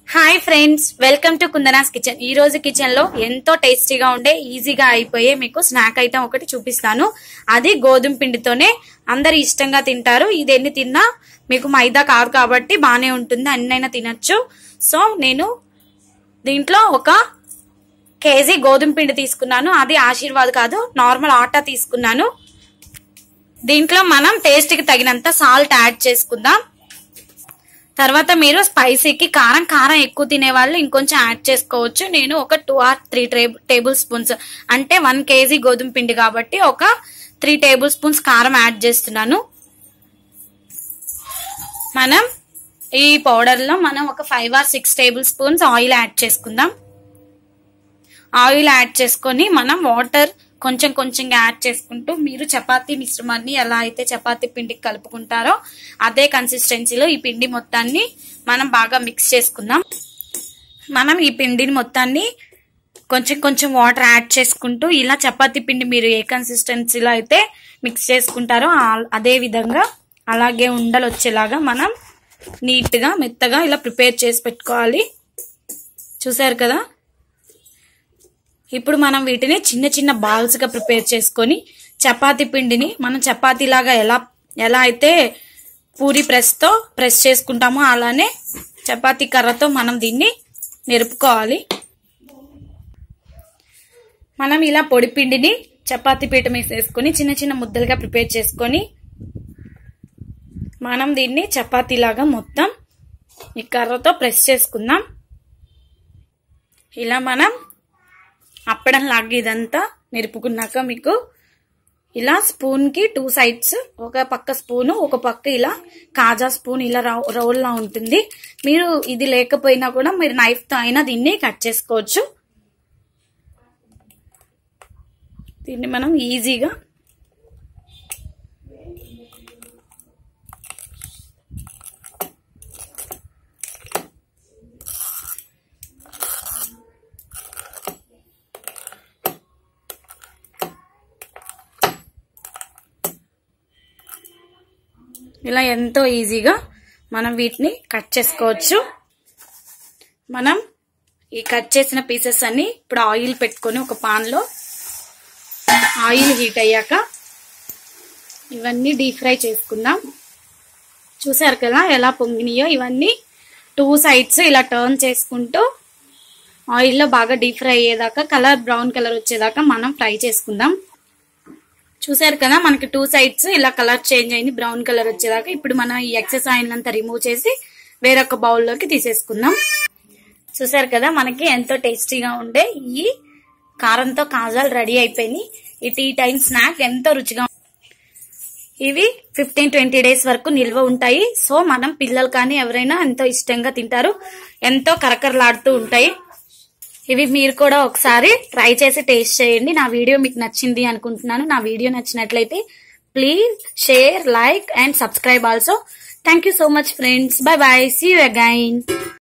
hi friends welcome to కుందనాస్ kitchen ఈ రోజు కిచెన్ లో ఎంతో టేస్టీగా ఉండే ఈజీగా అయిపోయే మీకు స్నాక్ ఐటమ్ ఒకటి చూపిస్తాను అది గోధుమ పిండితోనే అందరు ఇష్టంగా తింటారు ఇది ఎన్ని తిన్నా మీకు మైదా కాదు కాబట్టి బానే ఉంటుంది అన్నైనా తినొచ్చు సో నేను దీంట్లో ఒక కేజీ గోధుమ పిండి తీసుకున్నాను అది ఆశీర్వాద్ కాదు నార్మల్ ఆటా తీసుకున్నాను దీంట్లో మనం టేస్ట్ కి తగినంత సాల్ట్ యాడ్ చేసుకుందాం తర్వాత మీరు స్పైసీకి కారం కారం ఎక్కువ తినే వాళ్ళు ఇంకొంచెం యాడ్ చేసుకోవచ్చు నేను ఒక two or three tablespoons అంటే వన్ కేజీ గోధుమ పిండి కాబట్టి ఒక త్రీ టేబుల్ స్పూన్స్ కారం యాడ్ చేస్తున్నాను మనం ఈ పౌడర్ లో మనం ఒక five or six tablespoons oil add చేసుకుందాం ఆయిల్ యాడ్ చేసుకొని మనం వాటర్ కొంచెం కొంచెం యాడ్ చేసుకుంటూ మీరు చపాతీ మిశ్రమాన్ని ఎలా అయితే చపాతీ పిండికి కలుపుకుంటారో అదే కన్సిస్టెన్సీలో ఈ పిండి మొత్తాన్ని మనం బాగా మిక్స్ చేసుకుందాం మనం ఈ పిండిని మొత్తాన్ని కొంచెం కొంచెం వాటర్ యాడ్ చేసుకుంటూ ఇలా చపాతీ పిండి మీరు ఏ కన్సిస్టెన్సీలో అయితే మిక్స్ చేసుకుంటారో అదే విధంగా అలాగే ఉండలు వచ్చేలాగా మనం నీట్గా మెత్తగా ఇలా ప్రిపేర్ చేసి పెట్టుకోవాలి చూసారు కదా ఇప్పుడు మనం వీటిని చిన్న చిన్న బాల్స్ గా ప్రిపేర్ చేసుకొని చపాతీ పిండిని మనం చపాతీ లాగా ఎలా ఎలా అయితే పూరి ప్రెస్ తో ప్రెస్ చేసుకుంటామో అలానే చపాతీ కర్రతో మనం దీన్ని నిరుపుకోవాలి మనం ఇలా పొడి పిండిని చపాతీ పీట మీద వేసుకొని చిన్న చిన్న ముద్దలుగా ప్రిపేర్ చేసుకొని మనం దీన్ని చపాతీలాగా మొత్తం ఈ కర్రతో ప్రెస్ చేసుకుందాం ఇలా మనం అప్పడం లాగా ఇదంతా నిరుపుకున్నాక మీకు ఇలా స్పూన్ కి టూ సైడ్స్ ఒక పక్క స్పూను ఒక పక్క ఇలా కాజా స్పూన్ ఇలా రోల్ లా ఉంటుంది మీరు ఇది లేకపోయినా కూడా మీరు నైఫ్ తో అయినా దీన్ని కట్ చేసుకోవచ్చు దీన్ని మనం ఈజీగా ఇలా ఎంతో ఈజీగా మనం వీటిని కట్ చేసుకోవచ్చు మనం ఈ కట్ చేసిన పీసెస్ అన్ని ఇప్పుడు ఆయిల్ పెట్టుకొని ఒక పాన్లో ఆయిల్ హీట్ అయ్యాక ఇవన్నీ డీప్ ఫ్రై చేసుకుందాం చూసారు కదా ఎలా పొంగినాయో ఇవన్నీ టూ సైడ్స్ ఇలా టర్న్ చేసుకుంటూ ఆయిల్లో బాగా డీప్ ఫ్రై అయ్యేదాకా కలర్ బ్రౌన్ కలర్ వచ్చేదాకా మనం ఫ్రై చేసుకుందాం చూసారు కదా మనకి టూ సైడ్స్ ఇలా కలర్ చేంజ్ అయింది బ్రౌన్ కలర్ వచ్చేదాకా ఇప్పుడు మనం ఈ ఎక్సెస్ ఆయిల్ అంతా రిమూవ్ చేసి వేరొక బౌల్లోకి తీసేసుకుందాం చూసారు కదా మనకి ఎంతో టేస్టీగా ఉండే ఈ కారంతో కాజాలు రెడీ అయిపోయినాయి ఈ టీ టైం స్నాక్ ఎంతో రుచిగా ఇవి ఫిఫ్టీన్ ట్వంటీ డేస్ వరకు నిల్వ ఉంటాయి సో మనం పిల్లలు కానీ ఎవరైనా ఎంతో ఇష్టంగా తింటారు ఎంతో కరకరలాడుతూ ఉంటాయి ఇవి మీరు కూడా ఒకసారి ట్రై చేసి టేస్ట్ చేయండి నా వీడియో మీకు నచ్చింది అనుకుంటున్నాను నా వీడియో నచ్చినట్లయితే please share like and subscribe also thank you so much friends bye bye see you again